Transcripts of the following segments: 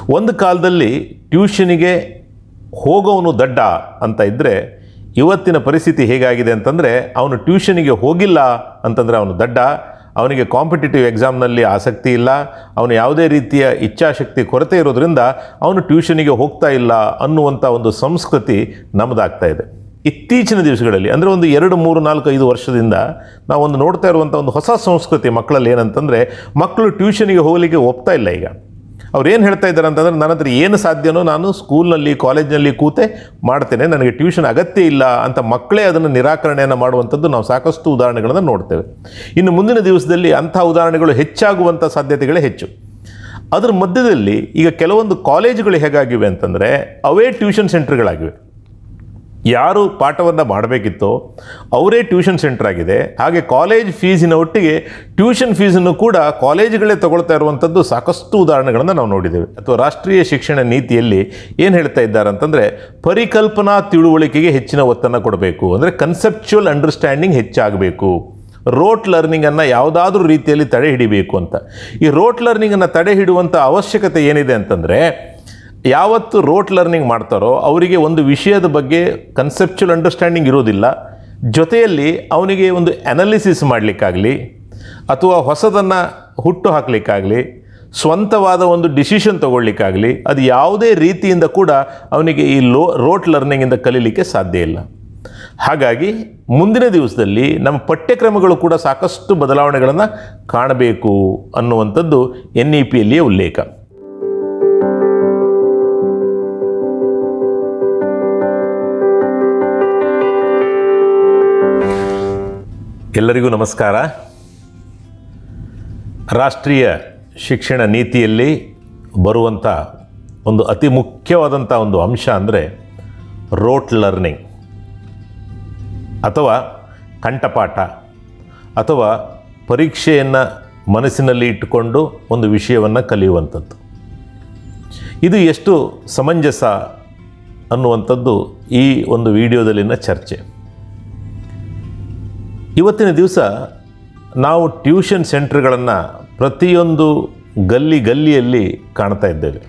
ಒಂದು ಕಾಲದಲ್ಲಿ ಟ್ಯೂಷನಿಗೆ ಹೋಗೋವನು ದಡ್ಡ ಅಂತ ಇದ್ದರೆ ಇವತ್ತಿನ ಪರಿಸ್ಥಿತಿ ಹೇಗಾಗಿದೆ ಅಂತಂದರೆ ಅವನು ಟ್ಯೂಷನಿಗೆ ಹೋಗಿಲ್ಲ ಅಂತಂದರೆ ಅವನು ದಡ್ಡ ಅವನಿಗೆ ಕಾಂಪಿಟೇಟಿವ್ ಎಕ್ಸಾಮ್ನಲ್ಲಿ ಆಸಕ್ತಿ ಇಲ್ಲ ಅವನು ಯಾವುದೇ ರೀತಿಯ ಇಚ್ಛಾಶಕ್ತಿ ಕೊರತೆ ಇರೋದ್ರಿಂದ ಅವನು ಟ್ಯೂಷನಿಗೆ ಹೋಗ್ತಾ ಇಲ್ಲ ಅನ್ನುವಂಥ ಒಂದು ಸಂಸ್ಕೃತಿ ನಮ್ಮದಾಗ್ತಾ ಇದೆ ಇತ್ತೀಚಿನ ದಿವಸಗಳಲ್ಲಿ ಅಂದರೆ ಒಂದು ಎರಡು ಮೂರು ನಾಲ್ಕು ಐದು ವರ್ಷದಿಂದ ನಾವು ಒಂದು ನೋಡ್ತಾ ಇರುವಂಥ ಒಂದು ಹೊಸ ಸಂಸ್ಕೃತಿ ಮಕ್ಕಳಲ್ಲಿ ಏನಂತಂದರೆ ಮಕ್ಕಳು ಟ್ಯೂಷನಿಗೆ ಹೋಗಲಿಕ್ಕೆ ಒಪ್ತಾ ಇಲ್ಲ ಈಗ ಅವ್ರು ಏನು ಹೇಳ್ತಾ ಇದ್ದಾರೆ ಅಂತಂದರೆ ನನ್ನ ಹತ್ರ ಏನು ಸಾಧ್ಯನೋ ನಾನು ಸ್ಕೂಲ್ನಲ್ಲಿ ಕಾಲೇಜ್ನಲ್ಲಿ ಕೂತೆ ಮಾಡ್ತೇನೆ ನನಗೆ ಟ್ಯೂಷನ್ ಅಗತ್ಯ ಇಲ್ಲ ಅಂತ ಮಕ್ಕಳೇ ಅದನ್ನು ನಿರಾಕರಣೆಯನ್ನು ಮಾಡುವಂಥದ್ದು ನಾವು ಸಾಕಷ್ಟು ಉದಾಹರಣೆಗಳನ್ನು ನೋಡ್ತೇವೆ ಇನ್ನು ಮುಂದಿನ ದಿವಸದಲ್ಲಿ ಅಂಥ ಉದಾಹರಣೆಗಳು ಹೆಚ್ಚಾಗುವಂಥ ಸಾಧ್ಯತೆಗಳೇ ಹೆಚ್ಚು ಅದರ ಮಧ್ಯದಲ್ಲಿ ಈಗ ಕೆಲವೊಂದು ಕಾಲೇಜುಗಳು ಹೇಗಾಗಿವೆ ಅಂತಂದರೆ ಅವೇ ಟ್ಯೂಷನ್ ಸೆಂಟರ್ಗಳಾಗಿವೆ ಯಾರು ಪಾಠವನ್ನು ಮಾಡಬೇಕಿತ್ತೋ ಅವರೇ ಟ್ಯೂಷನ್ ಸೆಂಟರ್ ಆಗಿದೆ ಹಾಗೆ ಕಾಲೇಜ್ ಫೀಸಿನ ಒಟ್ಟಿಗೆ ಟ್ಯೂಷನ್ ಫೀಸನ್ನು ಕೂಡ ಕಾಲೇಜುಗಳೇ ತಗೊಳ್ತಾ ಇರುವಂಥದ್ದು ಸಾಕಷ್ಟು ಉದಾಹರಣೆಗಳನ್ನು ನಾವು ನೋಡಿದ್ದೇವೆ ಅಥವಾ ರಾಷ್ಟ್ರೀಯ ಶಿಕ್ಷಣ ನೀತಿಯಲ್ಲಿ ಏನು ಹೇಳ್ತಾ ಇದ್ದಾರೆ ಅಂತಂದರೆ ಪರಿಕಲ್ಪನಾ ತಿಳುವಳಿಕೆಗೆ ಹೆಚ್ಚಿನ ಒತ್ತನ್ನು ಕೊಡಬೇಕು ಅಂದರೆ ಕನ್ಸೆಪ್ಚುವಲ್ ಅಂಡರ್ಸ್ಟ್ಯಾಂಡಿಂಗ್ ಹೆಚ್ಚಾಗಬೇಕು ರೋಟ್ ಲರ್ನಿಂಗನ್ನು ಯಾವುದಾದ್ರೂ ರೀತಿಯಲ್ಲಿ ತಡೆ ಹಿಡಿಬೇಕು ಅಂತ ಈ ರೋಟ್ ಲರ್ನಿಂಗನ್ನು ತಡೆ ಹಿಡುವಂಥ ಅವಶ್ಯಕತೆ ಏನಿದೆ ಅಂತಂದರೆ ಯಾವತ್ತು ರೋಟ್ ಲರ್ನಿಂಗ್ ಮಾಡ್ತಾರೋ ಅವರಿಗೆ ಒಂದು ವಿಷಯದ ಬಗ್ಗೆ ಕನ್ಸೆಪ್ಚುವಲ್ ಅಂಡರ್ಸ್ಟ್ಯಾಂಡಿಂಗ್ ಇರೋದಿಲ್ಲ ಜೊತೆಯಲ್ಲಿ ಅವನಿಗೆ ಒಂದು ಅನಾಲಿಸಿಸ್ ಮಾಡಲಿಕ್ಕಾಗಲಿ ಅಥವಾ ಹೊಸದನ್ನು ಹುಟ್ಟು ಹಾಕಲಿಕ್ಕಾಗಲಿ ಸ್ವಂತವಾದ ಒಂದು ಡಿಸಿಷನ್ ತಗೊಳ್ಳಿಕ್ಕಾಗಲಿ ಅದು ಯಾವುದೇ ರೀತಿಯಿಂದ ಕೂಡ ಅವನಿಗೆ ಈ ಲೋ ರೋಟ್ ಲರ್ನಿಂಗಿಂದ ಕಲೀಲಿಕ್ಕೆ ಸಾಧ್ಯ ಇಲ್ಲ ಹಾಗಾಗಿ ಮುಂದಿನ ದಿವಸದಲ್ಲಿ ನಮ್ಮ ಪಠ್ಯಕ್ರಮಗಳು ಕೂಡ ಸಾಕಷ್ಟು ಬದಲಾವಣೆಗಳನ್ನು ಕಾಣಬೇಕು ಅನ್ನುವಂಥದ್ದು ಎನ್ ಇ ಪಿಯಲ್ಲಿಯೇ ಉಲ್ಲೇಖ ಎಲ್ಲರಿಗೂ ನಮಸ್ಕಾರ ರಾಷ್ಟ್ರೀಯ ಶಿಕ್ಷಣ ನೀತಿಯಲ್ಲಿ ಬರುವಂಥ ಒಂದು ಅತಿ ಮುಖ್ಯವಾದಂಥ ಒಂದು ಅಂಶ ಅಂದರೆ ರೋಟ್ ಲರ್ನಿಂಗ್ ಅಥವಾ ಕಂಠಪಾಠ ಅಥವಾ ಪರೀಕ್ಷೆಯನ್ನು ಮನಸ್ಸಿನಲ್ಲಿ ಇಟ್ಟುಕೊಂಡು ಒಂದು ವಿಷಯವನ್ನು ಕಲಿಯುವಂಥದ್ದು ಇದು ಎಷ್ಟು ಸಮಂಜಸ ಅನ್ನುವಂಥದ್ದು ಈ ಒಂದು ವಿಡಿಯೋದಲ್ಲಿನ ಚರ್ಚೆ ಇವತ್ತಿನ ದಿವಸ ನಾವು ಟ್ಯೂಷನ್ ಸೆಂಟರ್ಗಳನ್ನು ಪ್ರತಿಯೊಂದು ಗಲ್ಲಿ ಗಲ್ಲಿಯಲ್ಲಿ ಕಾಣ್ತಾ ಇದ್ದೇವೆ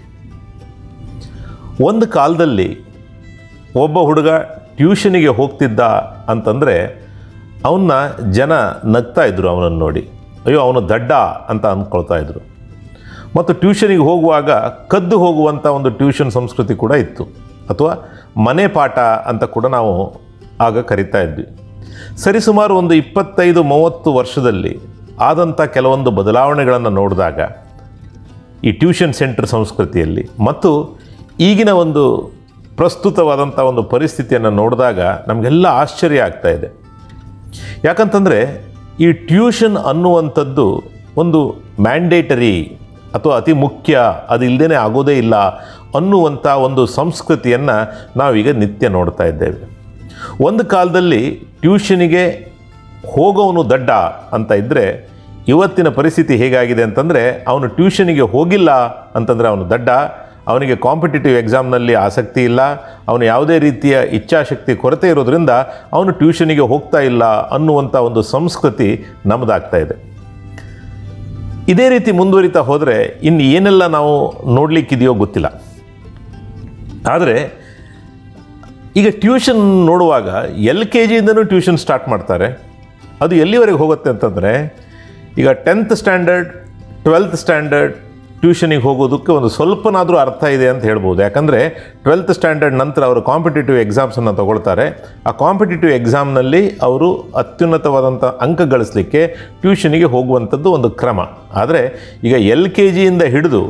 ಒಂದು ಕಾಲದಲ್ಲಿ ಒಬ್ಬ ಹುಡುಗ ಟ್ಯೂಷನಿಗೆ ಹೋಗ್ತಿದ್ದ ಅಂತಂದರೆ ಅವನ್ನ ಜನ ನಗ್ತಾ ಇದ್ರು ಅವನನ್ನು ನೋಡಿ ಅಯ್ಯೋ ಅವನು ದಡ್ಡ ಅಂತ ಅಂದ್ಕೊಳ್ತಾ ಇದ್ರು ಮತ್ತು ಟ್ಯೂಷನಿಗೆ ಹೋಗುವಾಗ ಕದ್ದು ಹೋಗುವಂಥ ಒಂದು ಟ್ಯೂಷನ್ ಸಂಸ್ಕೃತಿ ಕೂಡ ಇತ್ತು ಅಥವಾ ಮನೆ ಪಾಠ ಅಂತ ಕೂಡ ನಾವು ಆಗ ಕರಿತಾ ಇದ್ವಿ ಸರಿಸುಮಾರು ಒಂದು ಇಪ್ಪತ್ತೈದು ಮೂವತ್ತು ವರ್ಷದಲ್ಲಿ ಆದಂಥ ಕೆಲವೊಂದು ಬದಲಾವಣೆಗಳನ್ನು ನೋಡಿದಾಗ ಈ ಟ್ಯೂಷನ್ ಸೆಂಟರ್ ಸಂಸ್ಕೃತಿಯಲ್ಲಿ ಮತ್ತು ಈಗಿನ ಒಂದು ಪ್ರಸ್ತುತವಾದಂಥ ಒಂದು ಪರಿಸ್ಥಿತಿಯನ್ನು ನೋಡಿದಾಗ ನಮಗೆಲ್ಲ ಆಶ್ಚರ್ಯ ಆಗ್ತಾ ಇದೆ ಯಾಕಂತಂದರೆ ಈ ಟ್ಯೂಷನ್ ಅನ್ನುವಂಥದ್ದು ಒಂದು ಮ್ಯಾಂಡೇಟರಿ ಅಥವಾ ಅತಿ ಮುಖ್ಯ ಅದು ಇಲ್ಲದೇ ಆಗೋದೇ ಇಲ್ಲ ಅನ್ನುವಂಥ ಒಂದು ಸಂಸ್ಕೃತಿಯನ್ನು ನಾವೀಗ ನಿತ್ಯ ನೋಡ್ತಾ ಇದ್ದೇವೆ ಒಂದು ಕಾಲದಲ್ಲಿ ಟ್ಯೂಷನಿಗೆ ಹೋಗೋವನು ದಡ್ಡ ಅಂತ ಇದ್ದರೆ ಇವತ್ತಿನ ಪರಿಸ್ಥಿತಿ ಹೇಗಾಗಿದೆ ಅಂತಂದರೆ ಅವನು ಟ್ಯೂಷನಿಗೆ ಹೋಗಿಲ್ಲ ಅಂತಂದರೆ ಅವನು ದಡ್ಡ ಅವನಿಗೆ ಕಾಂಪಿಟೇಟಿವ್ ಎಕ್ಸಾಮ್ನಲ್ಲಿ ಆಸಕ್ತಿ ಇಲ್ಲ ಅವನು ಯಾವುದೇ ರೀತಿಯ ಇಚ್ಛಾಶಕ್ತಿ ಕೊರತೆ ಇರೋದ್ರಿಂದ ಅವನು ಟ್ಯೂಷನಿಗೆ ಹೋಗ್ತಾ ಇಲ್ಲ ಅನ್ನುವಂಥ ಒಂದು ಸಂಸ್ಕೃತಿ ನಮ್ಮದಾಗ್ತಾ ಇದೆ ಇದೇ ರೀತಿ ಮುಂದುವರಿತಾ ಹೋದರೆ ಇನ್ನು ಏನೆಲ್ಲ ನಾವು ನೋಡಲಿಕ್ಕಿದೆಯೋ ಗೊತ್ತಿಲ್ಲ ಆದರೆ ಈಗ ಟ್ಯೂಷನ್ ನೋಡುವಾಗ ಎಲ್ ಕೆ ಜಿಯಿಂದನೂ ಟ್ಯೂಷನ್ ಸ್ಟಾರ್ಟ್ ಮಾಡ್ತಾರೆ ಅದು ಎಲ್ಲಿವರೆಗೆ ಹೋಗುತ್ತೆ ಅಂತಂದರೆ ಈಗ ಟೆಂತ್ ಸ್ಟ್ಯಾಂಡರ್ಡ್ ಟ್ವೆಲ್ತ್ ಸ್ಟ್ಯಾಂಡರ್ಡ್ ಟ್ಯೂಷನಿಗೆ ಹೋಗೋದಕ್ಕೆ ಒಂದು ಸ್ವಲ್ಪನಾದರೂ ಅರ್ಥ ಇದೆ ಅಂತ ಹೇಳ್ಬೋದು ಯಾಕಂದರೆ ಟ್ವೆಲ್ತ್ ಸ್ಟ್ಯಾಂಡರ್ಡ್ ನಂತರ ಅವರು ಕಾಂಪಿಟೇಟಿವ್ ಎಕ್ಸಾಮ್ಸನ್ನು ತಗೊಳ್ತಾರೆ ಆ ಕಾಂಪಿಟೇಟಿವ್ ಎಕ್ಸಾಮ್ನಲ್ಲಿ ಅವರು ಅತ್ಯುನ್ನತವಾದಂಥ ಅಂಕ ಗಳಿಸಲಿಕ್ಕೆ ಟ್ಯೂಷನಿಗೆ ಹೋಗುವಂಥದ್ದು ಒಂದು ಕ್ರಮ ಆದರೆ ಈಗ ಎಲ್ ಕೆ ಜಿಯಿಂದ ಹಿಡಿದು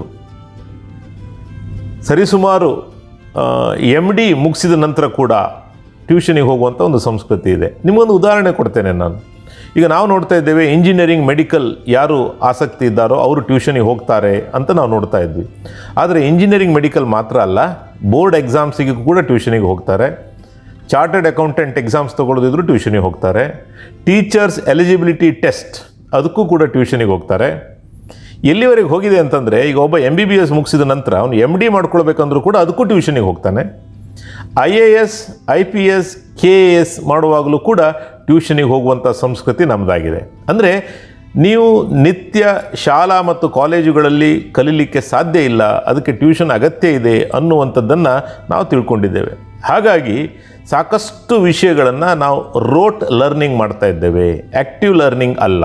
ಸರಿಸುಮಾರು ಎಮ್ ಡಿ ಮುಗಿಸಿದ ನಂತರ ಕೂಡ ಟ್ಯೂಷನಿಗೆ ಹೋಗುವಂಥ ಒಂದು ಸಂಸ್ಕೃತಿ ಇದೆ ನಿಮಗೊಂದು ಉದಾಹರಣೆ ಕೊಡ್ತೇನೆ ನಾನು ಈಗ ನಾವು ನೋಡ್ತಾ ಇದ್ದೇವೆ ಇಂಜಿನಿಯರಿಂಗ್ ಮೆಡಿಕಲ್ ಯಾರು ಆಸಕ್ತಿ ಇದ್ದಾರೋ ಅವರು ಟ್ಯೂಷನಿಗೆ ಹೋಗ್ತಾರೆ ಅಂತ ನಾವು ನೋಡ್ತಾ ಇದ್ವಿ ಆದರೆ ಇಂಜಿನಿಯರಿಂಗ್ ಮೆಡಿಕಲ್ ಮಾತ್ರ ಅಲ್ಲ ಬೋರ್ಡ್ ಎಕ್ಸಾಮ್ಸಿಗೆ ಕೂಡ ಟ್ಯೂಷನಿಗೆ ಹೋಗ್ತಾರೆ ಚಾರ್ಟರ್ಡ್ ಅಕೌಂಟೆಂಟ್ ಎಕ್ಸಾಮ್ಸ್ ತೊಗೊಳ್ಳೋದಿದ್ರು ಟ್ಯೂಷನಿಗೆ ಹೋಗ್ತಾರೆ ಟೀಚರ್ಸ್ ಎಲಿಜಿಬಿಲಿಟಿ ಟೆಸ್ಟ್ ಅದಕ್ಕೂ ಕೂಡ ಟ್ಯೂಷನಿಗೆ ಹೋಗ್ತಾರೆ ಎಲ್ಲಿವರೆಗೆ ಹೋಗಿದೆ ಅಂತಂದರೆ ಈಗ ಒಬ್ಬ ಎಮ್ ಬಿ ಬಿ ಎಸ್ ಮುಗಿಸಿದ ನಂತರ ಅವನು ಎಮ್ ಡಿ ಮಾಡ್ಕೊಳ್ಬೇಕಂದ್ರೂ ಕೂಡ ಅದಕ್ಕೂ ಟ್ಯೂಷನಿಗೆ ಹೋಗ್ತಾನೆ I A S I P S K A S ಮಾಡುವಾಗಲೂ ಕೂಡ ಟ್ಯೂಷನಿಗೆ ಹೋಗುವಂಥ ಸಂಸ್ಕೃತಿ ನಮ್ಮದಾಗಿದೆ ಅಂದರೆ ನೀವು ನಿತ್ಯ ಶಾಲಾ ಮತ್ತು ಕಾಲೇಜುಗಳಲ್ಲಿ ಕಲೀಲಿಕ್ಕೆ ಸಾಧ್ಯ ಇಲ್ಲ ಅದಕ್ಕೆ ಟ್ಯೂಷನ್ ಅಗತ್ಯ ಇದೆ ಅನ್ನುವಂಥದ್ದನ್ನು ನಾವು ತಿಳ್ಕೊಂಡಿದ್ದೇವೆ ಹಾಗಾಗಿ ಸಾಕಷ್ಟು ವಿಷಯಗಳನ್ನು ನಾವು ರೋಟ್ ಲರ್ನಿಂಗ್ ಮಾಡ್ತಾ ಇದ್ದೇವೆ ಆ್ಯಕ್ಟಿವ್ ಲರ್ನಿಂಗ್ ಅಲ್ಲ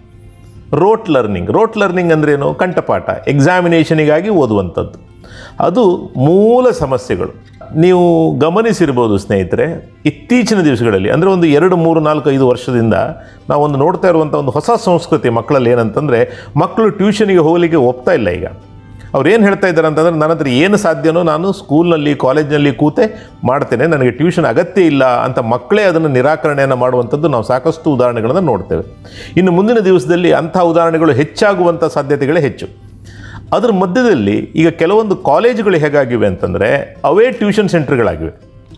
ರೋಟ್ ಲರ್ನಿಂಗ್ ರೋಟ್ ಲರ್ನಿಂಗ್ ಅಂದ್ರೇನು ಕಂಠಪಾಠ ಎಕ್ಸಾಮಿನೇಷನಿಗಾಗಿ ಓದುವಂಥದ್ದು ಅದು ಮೂಲ ಸಮಸ್ಯೆಗಳು ನೀವು ಗಮನಿಸಿರ್ಬೋದು ಸ್ನೇಹಿತರೆ ಇತ್ತೀಚಿನ ದಿವಸಗಳಲ್ಲಿ ಅಂದರೆ ಒಂದು ಎರಡು ಮೂರು ನಾಲ್ಕು ಐದು ವರ್ಷದಿಂದ ನಾವೊಂದು ನೋಡ್ತಾ ಇರುವಂಥ ಒಂದು ಹೊಸ ಸಂಸ್ಕೃತಿ ಮಕ್ಕಳಲ್ಲಿ ಏನಂತಂದರೆ ಮಕ್ಕಳು ಟ್ಯೂಷನಿಗೆ ಹೋಗಲಿಕ್ಕೆ ಒಪ್ತಾ ಇಲ್ಲ ಈಗ ಅವ್ರು ಏನು ಹೇಳ್ತಾ ಇದ್ದಾರೆ ಅಂತಂದರೆ ನನ್ನ ಹತ್ರ ಏನು ಸಾಧ್ಯನೋ ನಾನು ಸ್ಕೂಲ್ನಲ್ಲಿ ಕಾಲೇಜ್ನಲ್ಲಿ ಕೂತೆ ಮಾಡ್ತೇನೆ ನನಗೆ ಟ್ಯೂಷನ್ ಅಗತ್ಯ ಇಲ್ಲ ಅಂತ ಮಕ್ಕಳೇ ಅದನ್ನು ನಿರಾಕರಣೆಯನ್ನು ಮಾಡುವಂಥದ್ದು ನಾವು ಸಾಕಷ್ಟು ಉದಾಹರಣೆಗಳನ್ನು ನೋಡ್ತೇವೆ ಇನ್ನು ಮುಂದಿನ ದಿವಸದಲ್ಲಿ ಅಂಥ ಉದಾಹರಣೆಗಳು ಹೆಚ್ಚಾಗುವಂಥ ಸಾಧ್ಯತೆಗಳೇ ಹೆಚ್ಚು ಅದರ ಮಧ್ಯದಲ್ಲಿ ಈಗ ಕೆಲವೊಂದು ಕಾಲೇಜುಗಳು ಹೇಗಾಗಿವೆ ಅಂತಂದರೆ ಅವೇ ಟ್ಯೂಷನ್ ಸೆಂಟರ್ಗಳಾಗಿವೆ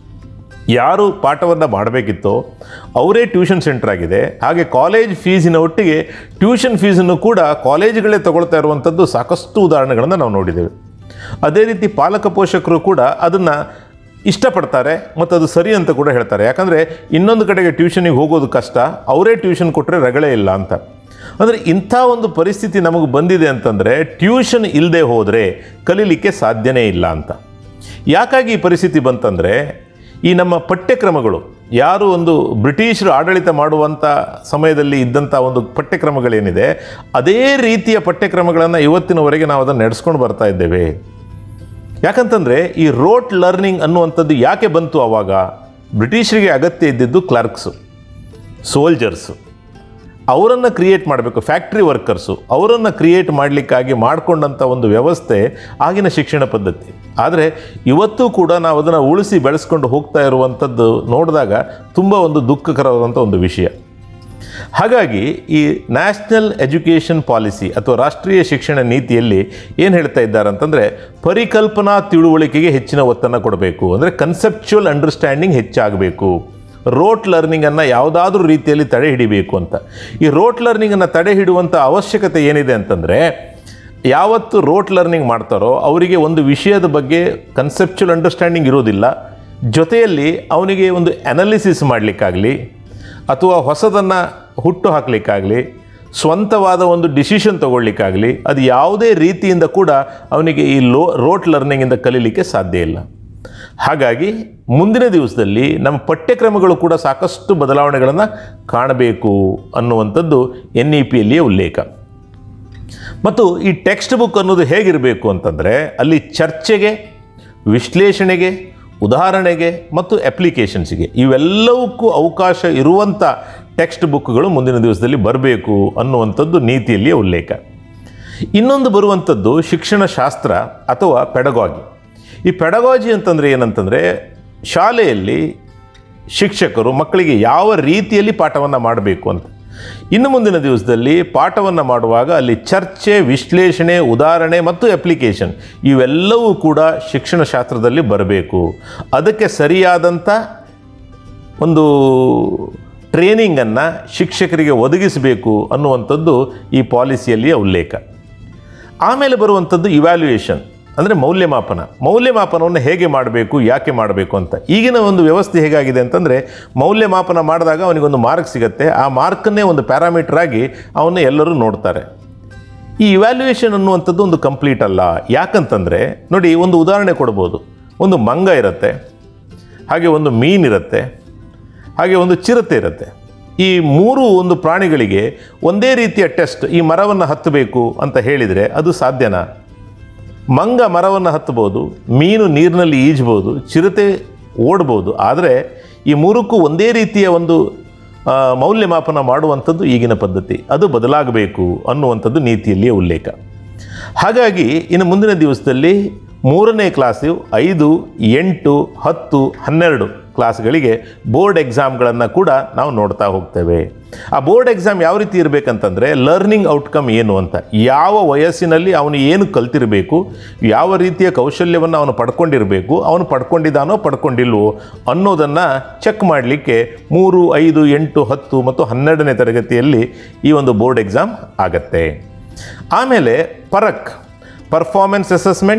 ಯಾರು ಪಾಠವನ್ನು ಮಾಡಬೇಕಿತ್ತೋ ಅವರೇ ಟ್ಯೂಷನ್ ಸೆಂಟರ್ ಆಗಿದೆ ಹಾಗೆ ಕಾಲೇಜ್ ಫೀಸಿನ ಒಟ್ಟಿಗೆ ಟ್ಯೂಷನ್ ಫೀಸನ್ನು ಕೂಡ ಕಾಲೇಜುಗಳೇ ತಗೊಳ್ತಾ ಇರುವಂಥದ್ದು ಸಾಕಷ್ಟು ಉದಾಹರಣೆಗಳನ್ನು ನಾವು ನೋಡಿದ್ದೇವೆ ಅದೇ ರೀತಿ ಪಾಲಕ ಪೋಷಕರು ಕೂಡ ಅದನ್ನು ಇಷ್ಟಪಡ್ತಾರೆ ಮತ್ತು ಅದು ಸರಿ ಅಂತ ಕೂಡ ಹೇಳ್ತಾರೆ ಯಾಕಂದರೆ ಇನ್ನೊಂದು ಕಡೆಗೆ ಟ್ಯೂಷನಿಗೆ ಹೋಗೋದು ಕಷ್ಟ ಅವರೇ ಟ್ಯೂಷನ್ ಕೊಟ್ಟರೆ ರಗಳೇ ಇಲ್ಲ ಅಂತ ಅಂದರೆ ಇಂಥ ಒಂದು ಪರಿಸ್ಥಿತಿ ನಮಗೆ ಬಂದಿದೆ ಅಂತಂದರೆ ಟ್ಯೂಷನ್ ಇಲ್ಲದೆ ಹೋದರೆ ಕಲೀಲಿಕ್ಕೆ ಸಾಧ್ಯನೇ ಇಲ್ಲ ಅಂತ ಯಾಕಾಗಿ ಈ ಪರಿಸ್ಥಿತಿ ಬಂತಂದರೆ ಈ ನಮ್ಮ ಪಠ್ಯಕ್ರಮಗಳು ಯಾರು ಒಂದು ಬ್ರಿಟಿಷರು ಆಡಳಿತ ಮಾಡುವಂಥ ಸಮಯದಲ್ಲಿ ಇದ್ದಂಥ ಒಂದು ಪಠ್ಯಕ್ರಮಗಳೇನಿದೆ ಅದೇ ರೀತಿಯ ಪಠ್ಯಕ್ರಮಗಳನ್ನು ಇವತ್ತಿನವರೆಗೆ ನಾವು ಅದನ್ನು ನಡೆಸ್ಕೊಂಡು ಬರ್ತಾ ಇದ್ದೇವೆ ಯಾಕಂತಂದರೆ ಈ ರೋಟ್ ಲರ್ನಿಂಗ್ ಅನ್ನುವಂಥದ್ದು ಯಾಕೆ ಬಂತು ಆವಾಗ ಬ್ರಿಟಿಷರಿಗೆ ಅಗತ್ಯ ಇದ್ದಿದ್ದು ಕ್ಲರ್ಕ್ಸು ಸೋಲ್ಜರ್ಸು ಅವರನ್ನು ಕ್ರಿಯೇಟ್ ಮಾಡಬೇಕು ಫ್ಯಾಕ್ಟ್ರಿ ವರ್ಕರ್ಸು ಅವರನ್ನು ಕ್ರಿಯೇಟ್ ಮಾಡಲಿಕ್ಕಾಗಿ ಮಾಡಿಕೊಂಡಂಥ ಒಂದು ವ್ಯವಸ್ಥೆ ಆಗಿನ ಶಿಕ್ಷಣ ಪದ್ಧತಿ ಆದರೆ ಇವತ್ತು ಕೂಡ ನಾವು ಅದನ್ನು ಉಳಿಸಿ ಬೆಳೆಸ್ಕೊಂಡು ಹೋಗ್ತಾ ಇರುವಂಥದ್ದು ನೋಡಿದಾಗ ತುಂಬ ಒಂದು ದುಃಖಕರವಾದಂಥ ಒಂದು ವಿಷಯ ಹಾಗಾಗಿ ಈ ನ್ಯಾಷನಲ್ ಎಜುಕೇಷನ್ ಪಾಲಿಸಿ ಅಥವಾ ರಾಷ್ಟ್ರೀಯ ಶಿಕ್ಷಣ ನೀತಿಯಲ್ಲಿ ಏನು ಹೇಳ್ತಾ ಇದ್ದಾರೆ ಅಂತಂದರೆ ಪರಿಕಲ್ಪನಾ ತಿಳುವಳಿಕೆಗೆ ಹೆಚ್ಚಿನ ಒತ್ತನ್ನು ಕೊಡಬೇಕು ಅಂದರೆ ಕನ್ಸೆಪ್ಚುವಲ್ ಅಂಡರ್ಸ್ಟ್ಯಾಂಡಿಂಗ್ ಹೆಚ್ಚಾಗಬೇಕು ರೋಟ್ ಲರ್ನಿಂಗನ್ನು ಯಾವುದಾದ್ರೂ ರೀತಿಯಲ್ಲಿ ತಡೆ ಹಿಡಿಬೇಕು ಅಂತ ಈ ರೋಟ್ ಲರ್ನಿಂಗನ್ನು ತಡೆ ಹಿಡುವಂಥ ಅವಶ್ಯಕತೆ ಏನಿದೆ ಅಂತಂದರೆ ಯಾವತ್ತು ರೋಟ್ ಲರ್ನಿಂಗ್ ಮಾಡ್ತಾರೋ ಅವರಿಗೆ ಒಂದು ವಿಷಯದ ಬಗ್ಗೆ ಕನ್ಸೆಪ್ಚುವಲ್ ಅಂಡರ್ಸ್ಟ್ಯಾಂಡಿಂಗ್ ಇರೋದಿಲ್ಲ ಜೊತೆಯಲ್ಲಿ ಅವನಿಗೆ ಒಂದು ಅನಾಲಿಸಿಸ್ ಮಾಡಲಿಕ್ಕಾಗಲಿ ಅಥವಾ ಹೊಸದನ್ನು ಹುಟ್ಟು ಹಾಕಲಿಕ್ಕಾಗಲಿ ಸ್ವಂತವಾದ ಒಂದು ಡಿಸಿಷನ್ ತಗೊಳ್ಳಿಕ್ಕಾಗಲಿ ಅದು ಯಾವುದೇ ರೀತಿಯಿಂದ ಕೂಡ ಅವನಿಗೆ ಈ ಲೋ ರೋಟ್ ಲರ್ನಿಂಗಿಂದ ಕಲೀಲಿಕ್ಕೆ ಸಾಧ್ಯ ಇಲ್ಲ ಹಾಗಾಗಿ ಮುಂದಿನ ದಿವಸದಲ್ಲಿ ನಮ್ಮ ಪಠ್ಯಕ್ರಮಗಳು ಕೂಡ ಸಾಕಷ್ಟು ಬದಲಾವಣೆಗಳನ್ನು ಕಾಣಬೇಕು ಅನ್ನುವಂಥದ್ದು ಎನ್ ಇ ಪಿಯಲ್ಲಿಯೇ ಉಲ್ಲೇಖ ಮತ್ತು ಈ ಟೆಕ್ಸ್ಟ್ ಬುಕ್ ಅನ್ನೋದು ಹೇಗಿರಬೇಕು ಅಂತಂದರೆ ಅಲ್ಲಿ ಚರ್ಚೆಗೆ ವಿಶ್ಲೇಷಣೆಗೆ ಉದಾಹರಣೆಗೆ ಮತ್ತು ಅಪ್ಲಿಕೇಶನ್ಸ್ಗೆ ಇವೆಲ್ಲವಕ್ಕೂ ಅವಕಾಶ ಇರುವಂಥ ಟೆಕ್ಸ್ಟ್ ಬುಕ್ಗಳು ಮುಂದಿನ ದಿವಸದಲ್ಲಿ ಬರಬೇಕು ಅನ್ನುವಂಥದ್ದು ನೀತಿಯಲ್ಲಿಯೇ ಉಲ್ಲೇಖ ಇನ್ನೊಂದು ಬರುವಂಥದ್ದು ಶಿಕ್ಷಣ ಶಾಸ್ತ್ರ ಅಥವಾ ಪೆಡಗಾಗಿ ಈ ಪೆಡಗಾಜಿ ಅಂತಂದರೆ ಏನಂತಂದರೆ ಶಾಲೆಯಲ್ಲಿ ಶಿಕ್ಷಕರು ಮಕ್ಕಳಿಗೆ ಯಾವ ರೀತಿಯಲ್ಲಿ ಪಾಠವನ್ನು ಮಾಡಬೇಕು ಅಂತ ಇನ್ನು ಮುಂದಿನ ದಿವಸದಲ್ಲಿ ಪಾಠವನ್ನು ಮಾಡುವಾಗ ಅಲ್ಲಿ ಚರ್ಚೆ ವಿಶ್ಲೇಷಣೆ ಉದಾಹರಣೆ ಮತ್ತು ಅಪ್ಲಿಕೇಶನ್ ಇವೆಲ್ಲವೂ ಕೂಡ ಶಿಕ್ಷಣ ಶಾಸ್ತ್ರದಲ್ಲಿ ಬರಬೇಕು ಅದಕ್ಕೆ ಸರಿಯಾದಂಥ ಒಂದು ಟ್ರೈನಿಂಗನ್ನು ಶಿಕ್ಷಕರಿಗೆ ಒದಗಿಸಬೇಕು ಅನ್ನುವಂಥದ್ದು ಈ ಪಾಲಿಸಿಯಲ್ಲಿಯ ಉಲ್ಲೇಖ ಆಮೇಲೆ ಬರುವಂಥದ್ದು ಇವ್ಯಾಲ್ಯೂಯೇಷನ್ ಅಂದರೆ ಮೌಲ್ಯಮಾಪನ ಮೌಲ್ಯಮಾಪನವನ್ನು ಹೇಗೆ ಮಾಡಬೇಕು ಯಾಕೆ ಮಾಡಬೇಕು ಅಂತ ಈಗಿನ ಒಂದು ವ್ಯವಸ್ಥೆ ಹೇಗಾಗಿದೆ ಅಂತಂದರೆ ಮೌಲ್ಯಮಾಪನ ಮಾಡಿದಾಗ ಅವನಿಗೊಂದು ಮಾರ್ಕ್ ಸಿಗುತ್ತೆ ಆ ಮಾರ್ಕನ್ನೇ ಒಂದು ಪ್ಯಾರಾಮೀಟರ್ ಆಗಿ ಅವನ್ನ ಎಲ್ಲರೂ ನೋಡ್ತಾರೆ ಈ ಇವ್ಯಾಲ್ಯೂಯೇಷನ್ ಅನ್ನುವಂಥದ್ದು ಒಂದು ಕಂಪ್ಲೀಟ್ ಅಲ್ಲ ಯಾಕಂತಂದರೆ ನೋಡಿ ಒಂದು ಉದಾಹರಣೆ ಕೊಡ್ಬೋದು ಒಂದು ಮಂಗ ಇರುತ್ತೆ ಹಾಗೆ ಒಂದು ಮೀನಿರುತ್ತೆ ಹಾಗೆ ಒಂದು ಚಿರತೆ ಇರುತ್ತೆ ಈ ಮೂರು ಒಂದು ಪ್ರಾಣಿಗಳಿಗೆ ಒಂದೇ ರೀತಿಯ ಟೆಸ್ಟ್ ಈ ಮರವನ್ನು ಹತ್ತಬೇಕು ಅಂತ ಹೇಳಿದರೆ ಅದು ಸಾಧ್ಯನಾ ಮಂಗ ಮರವನ್ನು ಹತ್ತಬೋದು ಮೀನು ನೀರಿನಲ್ಲಿ ಈಜ್ಬೋದು ಚಿರತೆ ಓಡ್ಬೋದು ಆದರೆ ಈ ಮೂರಕ್ಕೂ ಒಂದೇ ರೀತಿಯ ಒಂದು ಆ, ಮೌಲ್ಯಮಾಪನ ಮಾಡುವಂಥದ್ದು ಈಗಿನ ಪದ್ಧತಿ ಅದು ಬದಲಾಗಬೇಕು ಅನ್ನುವಂಥದ್ದು ನೀತಿಯಲ್ಲಿಯೇ ಉಲ್ಲೇಖ ಹಾಗಾಗಿ ಇನ್ನು ಮುಂದಿನ ದಿವಸದಲ್ಲಿ ಮೂರನೇ ಕ್ಲಾಸು ಐದು ಎಂಟು ಹತ್ತು ಹನ್ನೆರಡು ಕ್ಲಾಸ್ಗಳಿಗೆ ಬೋರ್ಡ್ ಎಕ್ಸಾಮ್ಗಳನ್ನು ಕೂಡ ನಾವು ನೋಡ್ತಾ ಹೋಗ್ತೇವೆ ಆ ಬೋರ್ಡ್ ಎಕ್ಸಾಮ್ ಯಾವ ರೀತಿ ಇರಬೇಕಂತಂದರೆ ಲರ್ನಿಂಗ್ ಔಟ್ಕಮ್ ಏನು ಅಂತ ಯಾವ ವಯಸ್ಸಿನಲ್ಲಿ ಅವನು ಏನು ಕಲ್ತಿರಬೇಕು ಯಾವ ರೀತಿಯ ಕೌಶಲ್ಯವನ್ನು ಅವನು ಪಡ್ಕೊಂಡಿರಬೇಕು ಅವನು ಪಡ್ಕೊಂಡಿದ್ದಾನೋ ಪಡ್ಕೊಂಡಿಲ್ವೋ ಅನ್ನೋದನ್ನು ಚೆಕ್ ಮಾಡಲಿಕ್ಕೆ ಮೂರು ಐದು ಎಂಟು ಹತ್ತು ಮತ್ತು ಹನ್ನೆರಡನೇ ತರಗತಿಯಲ್ಲಿ ಈ ಒಂದು ಬೋರ್ಡ್ ಎಕ್ಸಾಮ್ ಆಗತ್ತೆ ಆಮೇಲೆ PARAKH performance assessment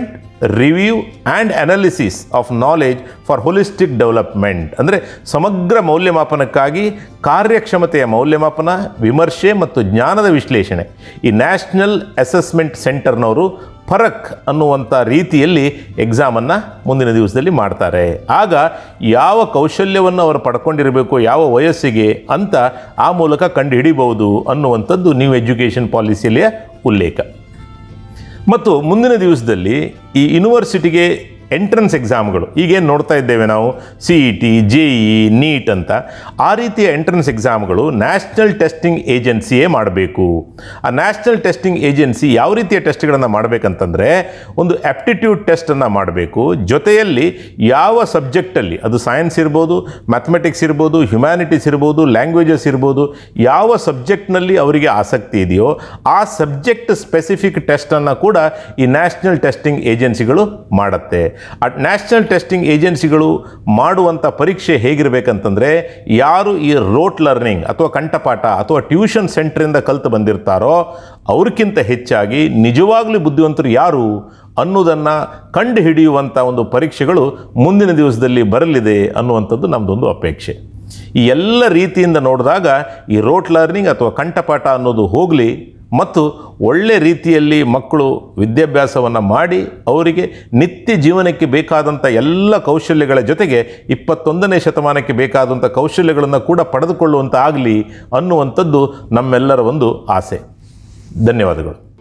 review and analysis of knowledge for holistic development ಅಂದರೆ ಸಮಗ್ರ ಮೌಲ್ಯಮಾಪನಕ್ಕಾಗಿ ಕಾರ್ಯಕ್ಷಮತೆಯ ಮೌಲ್ಯಮಾಪನ ವಿಮರ್ಶೆ ಮತ್ತು ಜ್ಞಾನದ ವಿಶ್ಲೇಷಣೆ ಈ ನ್ಯಾಷನಲ್ ಅಸೆಸ್ಮೆಂಟ್ ಸೆಂಟರ್ನವರು ಫರಕ್ ಅನ್ನುವಂಥ ರೀತಿಯಲ್ಲಿ ಎಕ್ಸಾಮನ್ನು ಮುಂದಿನ ದಿವಸದಲ್ಲಿ ಮಾಡ್ತಾರೆ ಆಗ ಯಾವ ಕೌಶಲ್ಯವನ್ನು ಅವರು ಪಡ್ಕೊಂಡಿರಬೇಕು ಯಾವ ವಯಸ್ಸಿಗೆ ಅಂತ ಆ ಮೂಲಕ ಕಂಡು ಹಿಡಿಬಹುದು ಅನ್ನುವಂಥದ್ದು ನ್ಯೂ ಎಜುಕೇಷನ್ ಪಾಲಿಸಿಯಲ್ಲಿಯ ಉಲ್ಲೇಖ ಮತ್ತು ಮುಂದಿನ ದಿವಸದಲ್ಲಿ ಈ ಯೂನಿವರ್ಸಿಟಿಗೆ ಎಂಟ್ರೆನ್ಸ್ ಎಕ್ಸಾಮ್ಗಳು ಈಗೇನು ನೋಡ್ತಾ ಇದ್ದೇವೆ ನಾವು C E T J E ನೀಟ್ ಅಂತ ಆ ರೀತಿಯ ಎಂಟ್ರೆನ್ಸ್ ಎಕ್ಸಾಮ್ಗಳು ನ್ಯಾಷನಲ್ ಟೆಸ್ಟಿಂಗ್ ಏಜೆನ್ಸಿಯೇ ಮಾಡಬೇಕು ಆ ನ್ಯಾಷನಲ್ ಟೆಸ್ಟಿಂಗ್ ಏಜೆನ್ಸಿ ಯಾವ ರೀತಿಯ ಟೆಸ್ಟ್ಗಳನ್ನು ಮಾಡಬೇಕಂತಂದರೆ ಒಂದು ಆಪ್ಟಿಟ್ಯೂಡ್ ಟೆಸ್ಟನ್ನು ಮಾಡಬೇಕು ಜೊತೆಯಲ್ಲಿ ಯಾವ ಸಬ್ಜೆಕ್ಟಲ್ಲಿ ಅದು ಸೈನ್ಸ್ ಇರ್ಬೋದು ಮ್ಯಾಥಮೆಟಿಕ್ಸ್ ಇರ್ಬೋದು ಹ್ಯುಮ್ಯಾನಿಟೀಸ್ ಇರ್ಬೋದು ಲ್ಯಾಂಗ್ವೇಜಸ್ ಇರ್ಬೋದು ಯಾವ ಸಬ್ಜೆಕ್ಟ್ನಲ್ಲಿ ಅವರಿಗೆ ಆಸಕ್ತಿ ಇದೆಯೋ ಆ ಸಬ್ಜೆಕ್ಟ್ ಸ್ಪೆಸಿಫಿಕ್ ಟೆಸ್ಟನ್ನು ಕೂಡ ಈ ನ್ಯಾಷನಲ್ ಟೆಸ್ಟಿಂಗ್ ಏಜೆನ್ಸಿಗಳು ಮಾಡುತ್ತೆ ಆ ನ್ಯಾಷನಲ್ ಟೆಸ್ಟಿಂಗ್ ಏಜೆನ್ಸಿಗಳು ಮಾಡುವಂಥ ಪರೀಕ್ಷೆ ಹೇಗಿರಬೇಕಂತಂದರೆ ಯಾರು ಈ ರೋಟ್ ಲರ್ನಿಂಗ್ ಅಥವಾ ಕಂಠಪಾಠ ಅಥವಾ ಟ್ಯೂಷನ್ ಸೆಂಟ್ರಿಂದ ಕಲ್ತು ಬಂದಿರ್ತಾರೋ ಅವ್ರಿಗಿಂತ ಹೆಚ್ಚಾಗಿ ನಿಜವಾಗ್ಲೂ ಬುದ್ಧಿವಂತರು ಯಾರು ಅನ್ನೋದನ್ನು ಕಂಡು ಹಿಡಿಯುವಂಥ ಒಂದು ಪರೀಕ್ಷೆಗಳು ಮುಂದಿನ ದಿವಸದಲ್ಲಿ ಬರಲಿದೆ ಅನ್ನುವಂಥದ್ದು ನಮ್ಮದೊಂದು ಅಪೇಕ್ಷೆ ಈ ಎಲ್ಲ ರೀತಿಯಿಂದ ನೋಡಿದಾಗ ಈ ರೋಟ್ ಲರ್ನಿಂಗ್ ಅಥವಾ ಕಂಠಪಾಠ ಅನ್ನೋದು ಹೋಗಲಿ ಮತ್ತು ಒಳ್ಳೆ ರೀತಿಯಲ್ಲಿ ಮಕ್ಕಳು ವಿದ್ಯಾಭ್ಯಾಸವನ್ನು ಮಾಡಿ ಅವರಿಗೆ ನಿತ್ಯ ಜೀವನಕ್ಕೆ ಬೇಕಾದಂಥ ಎಲ್ಲ ಕೌಶಲ್ಯಗಳ ಜೊತೆಗೆ ಇಪ್ಪತ್ತೊಂದನೇ ಶತಮಾನಕ್ಕೆ ಬೇಕಾದಂಥ ಕೌಶಲ್ಯಗಳನ್ನು ಕೂಡ ಪಡೆದುಕೊಳ್ಳುವಂಥ ಆಗಲಿ ಅನ್ನುವಂಥದ್ದು ನಮ್ಮೆಲ್ಲರ ಒಂದು ಆಸೆ ಧನ್ಯವಾದಗಳು